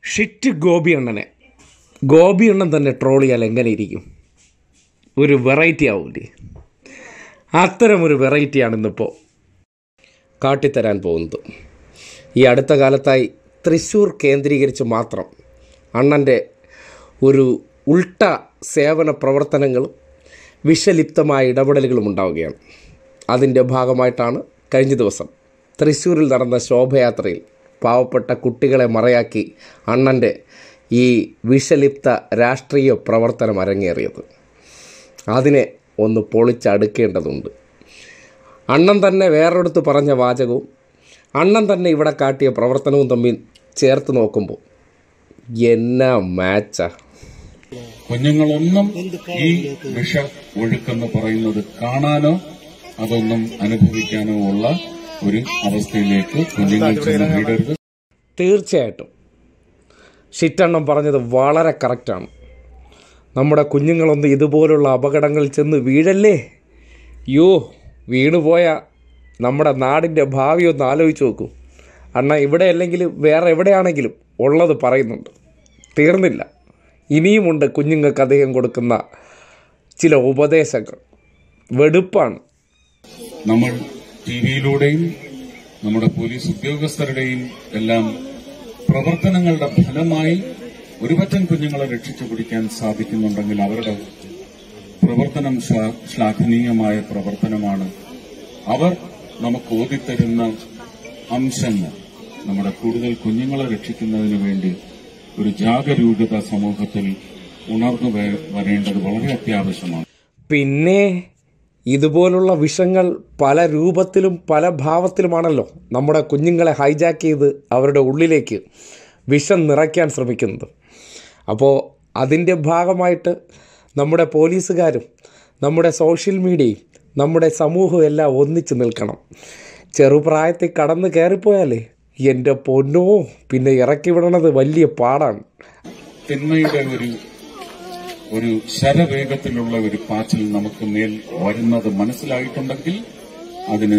shit Gopi അണ്ണനെ ഗോപി അണ്ണൻ തന്നെ ട്രോൾ ചെയ്യാൻ എങ്ങനെ ഇരിക്കും ഒരു വെറൈറ്റി ആവൂലേ അത്തരമൊരു വെറൈറ്റിയാണ് ഇന്നിപ്പോൾ കാട്ടിത്തരാൻ പോകുന്നത് ഈ അടുത്ത കാലത്തായി തൃശ്ശൂർ കേന്ദ്രീകരിച്ച് മാത്രം അണ്ണൻ്റെ ഒരു ഉൾട്ട സേവന പ്രവർത്തനങ്ങളും വിഷലിപ്തമായ ഇടപെടലുകളും ഉണ്ടാവുകയാണ് അതിൻ്റെ ഭാഗമായിട്ടാണ് കഴിഞ്ഞ ദിവസം തൃശ്ശൂരിൽ നടന്ന ശോഭയാത്രയിൽ പാവപ്പെട്ട കുട്ടികളെ മറയാക്കി അണ്ണൻ്റെ ഈ വിഷലിപ്ത രാഷ്ട്രീയ പ്രവർത്തനം അരങ്ങേറിയത് അതിനെ ഒന്ന് പൊളിച്ചടുക്കേണ്ടതുണ്ട് അണ്ണൻ തന്നെ വേറൊരിടത്ത് പറഞ്ഞ വാചകവും അണ്ണൻ തന്നെ ഇവിടെ കാട്ടിയ പ്രവർത്തനവും തമ്മിൽ ചേർത്ത് നോക്കുമ്പോൾ എന്നാ മാച്ചാ കുഞ്ഞുങ്ങളൊന്നും ഈ വിഷ ഒഴുക്കെന്ന് പറയുന്നത് കാണാനോ അതൊന്നും അനുഭവിക്കാനോ ഉള്ള ഒരു അവസ്ഥയിലേക്ക് കുഞ്ഞുങ്ങൾ ചെന്ന് വീടരുത് തീർച്ചയായിട്ടും ഷിറ്റണ്ണം പറഞ്ഞത് വളരെ കറക്റ്റാണ് നമ്മുടെ കുഞ്ഞുങ്ങളൊന്ന് ഇതുപോലുള്ള അപകടങ്ങളിൽ ചെന്ന് വീഴല്ലേ യോ വീണുപോയ നമ്മുടെ നാടിൻ്റെ ഭാവി ഒന്ന് ആലോചിച്ച് നോക്കൂ അണ്ണ ഇവിടെ അല്ലെങ്കിൽ വേറെ എവിടെയാണെങ്കിലും ഉള്ളത് പറയുന്നുണ്ട് തീർന്നില്ല ഇനിയുമുണ്ട് കുഞ്ഞുങ്ങൾക്ക് അദ്ദേഹം കൊടുക്കുന്ന ചില ഉപദേശങ്ങൾ വെടുപ്പാണ് നമ്മൾ ടി വിയിലൂടെയും നമ്മുടെ പോലീസ് ഉദ്യോഗസ്ഥരുടെയും എല്ലാം പ്രവർത്തനങ്ങളുടെ ഫലമായി ഒരുപറ്റം കുഞ്ഞുങ്ങളെ രക്ഷിച്ചു പിടിക്കാൻ സാധിക്കുന്നുണ്ടെങ്കിൽ അവരുടെ പ്രവർത്തനം ശ്ലാ- ശ്ലാഘനീയമായ പ്രവർത്തനമാണ് അവർ നമുക്ക് ഓതിത്തരുന്ന അംശങ്ങൾ നമ്മുടെ കൂടുതൽ കുഞ്ഞുങ്ങളെ രക്ഷിക്കുന്നതിന് വേണ്ടി ഒരു ജാഗരൂകത സമൂഹത്തിൽ ഉണർന്നു വേ- വരേണ്ടത് വളരെ അത്യാവശ്യമാണ് പിന്നെ ഇതുപോലുള്ള വിഷങ്ങൾ പല രൂപത്തിലും പല ഭാവത്തിലുമാണല്ലോ നമ്മുടെ കുഞ്ഞുങ്ങളെ ഹൈജാക്ക് ചെയ്ത് അവരുടെ ഉള്ളിലേക്ക് വിഷം നിറയ്ക്കാൻ ശ്രമിക്കുന്നത് അപ്പോൾ അതിൻ്റെ ഭാഗമായിട്ട് നമ്മുടെ പോലീസുകാരും നമ്മുടെ സോഷ്യൽ മീഡിയയും നമ്മുടെ സമൂഹവും എല്ലാം ഒന്നിച്ച് നിൽക്കണം ചെറുപ്രായത്തിൽ കടന്ന് കയറിപ്പോയാലേ എൻ്റെ പൊന്നോ പിന്നെ ഇറക്കി വിടണത് വലിയ പാടാണ് തിന്മയുടെ ഒരു ഒരു ശരവേഗത്തിലുള്ള ഒരു പാച്ചിൽ നമുക്ക് മേൽ വരുന്നത് മനസ്സിലായിട്ടുണ്ടെങ്കിൽ അതിന്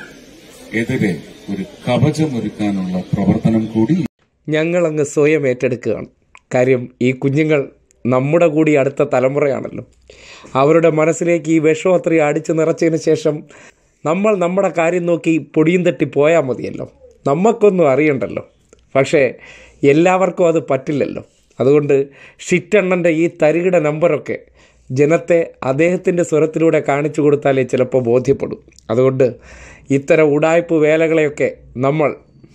എതിരെ ഒരു കവചമൊരുക്കാനുള്ള പ്രവർത്തനം കൂടി ഞങ്ങളങ്ങ് സ്വയം ഏറ്റെടുക്കുകയാണ് കാര്യം ഈ കുഞ്ഞുങ്ങൾ നമ്മുടെ കൂടി അടുത്ത തലമുറയാണല്ലോ അവരുടെ മനസ്സിലേക്ക് ഈ വിഷം അത്രയും അടിച്ചു നിറച്ചതിന് ശേഷം നമ്മൾ നമ്മുടെ കാര്യം നോക്കി പൊടിയും തട്ടി പോയാൽ മതിയല്ലോ നമുക്കൊന്നും അറിയണ്ടല്ലോ പക്ഷേ എല്ലാവർക്കും അത് പറ്റില്ലല്ലോ അതുകൊണ്ട് ഷിറ്റണ്ണൻ്റെ ഈ തരികിട നമ്പറൊക്കെ ജനത്തെ അദ്ദേഹത്തിൻ്റെ സ്വരത്തിലൂടെ കാണിച്ചു കൊടുത്താലേ ചിലപ്പോൾ ബോധ്യപ്പെടും അതുകൊണ്ട് ഇത്തരം ഉടായ്പ് വേലകളെയൊക്കെ നമ്മൾ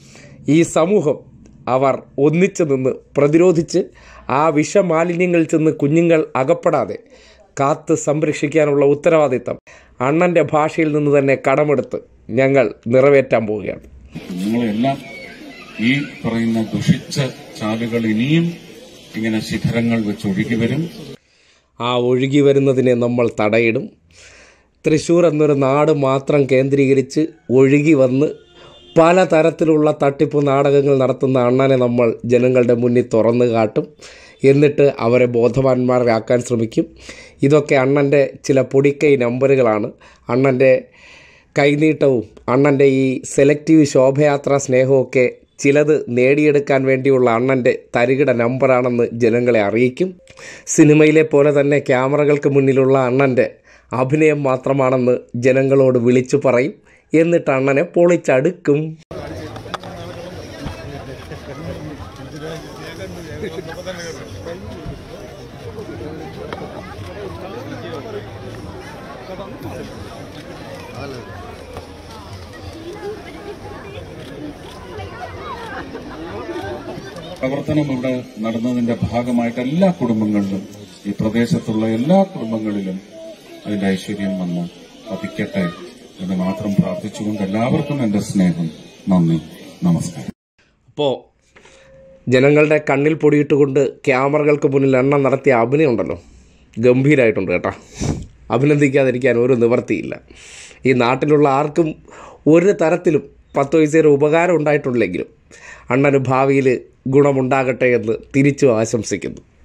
ഈ സമൂഹം അവർ ഒന്നിച്ചു നിന്ന് പ്രതിരോധിച്ച് ആ വിഷമാലിന്യങ്ങളിൽ ചെന്ന് കുഞ്ഞുങ്ങൾ അകപ്പെടാതെ കാത്ത് സംരക്ഷിക്കാനുള്ള ഉത്തരവാദിത്തം അണ്ണൻ്റെ ഭാഷയിൽ നിന്ന് തന്നെ കടമെടുത്ത് ഞങ്ങൾ നിറവേറ്റാൻ പോവുകയാണ് നിങ്ങളെല്ലാം ഈ പറയുന്ന ദുഷിച്ച ചാലുകൾ ഇനിയും ഇങ്ങനെ ശിഖരങ്ങൾ വെച്ച് ഒഴുകി വരും ആ ഒഴുകി വരുന്നതിനെ നമ്മൾ തടയിടും തൃശ്ശൂർ എന്നൊരു നാട് മാത്രം കേന്ദ്രീകരിച്ച് ഒഴുകി വന്ന് പല തരത്തിലുള്ള തട്ടിപ്പ് നാടകങ്ങൾ നടത്തുന്ന അണ്ണനെ നമ്മൾ ജനങ്ങളുടെ മുന്നിൽ തുറന്നു കാട്ടും എന്നിട്ട് അവരെ ബോധവാന്മാരാക്കാൻ ശ്രമിക്കും ഇതൊക്കെ അണ്ണൻ്റെ ചില പൊടിക്കൈ നമ്പറുകളാണ് അണ്ണൻ്റെ കൈനീട്ടവും അണ്ണൻ്റെ ഈ സെലക്റ്റീവ് ശോഭയാത്രാ സ്നേഹമൊക്കെ ചിലത് നേടിയെടുക്കാൻ വേണ്ടിയുള്ള അണ്ണൻ്റെ തരികിട നമ്പറാണെന്ന് ജനങ്ങളെ അറിയിക്കും സിനിമയിലെ പോലെ തന്നെ ക്യാമറകൾക്ക് മുന്നിലുള്ള അണ്ണൻ്റെ അഭിനയം മാത്രമാണെന്ന് ജനങ്ങളോട് വിളിച്ചു പറയും എന്നിട്ട് അണ്ണനെ പൊളിച്ചടുക്കും പ്രവർത്തനം ഇവിടെ നടന്നതിന്റെ ഭാഗമായിട്ട് എല്ലാ കുടുംബങ്ങളിലും ഈ പ്രദേശത്തുള്ള എല്ലാ കുടുംബങ്ങളിലും അതിന്റെ ഐശ്വര്യം വന്ന് പതിക്കട്ടെ എന്ന് മാത്രം പ്രാർത്ഥിച്ചുകൊണ്ട് എല്ലാവർക്കും എന്റെ സ്നേഹം നന്ദി നമസ്കാരം അപ്പോൾ ജനങ്ങളുടെ കണ്ണിൽ പൊടിയിട്ടുകൊണ്ട് ക്യാമറകൾക്ക് മുന്നിൽ എണ്ണം നടത്തിയ അഭിനയം ഉണ്ടല്ലോ ഗംഭീരമായിട്ടുണ്ട് കേട്ടോ അഭിനന്ദിക്കാതിരിക്കാൻ ഒരു നിവർത്തിയില്ല ഈ നാട്ടിലുള്ള ആർക്കും ഒരു തരത്തിലും പത്ത് പൈസയുടെ ഉപകാരം ഉണ്ടായിട്ടുണ്ടെങ്കിലും അണ്ണന് ഭാവിയിൽ ഗുണമുണ്ടാകട്ടെ എന്ന് തിരിച്ചു ആശംസിക്കുന്നു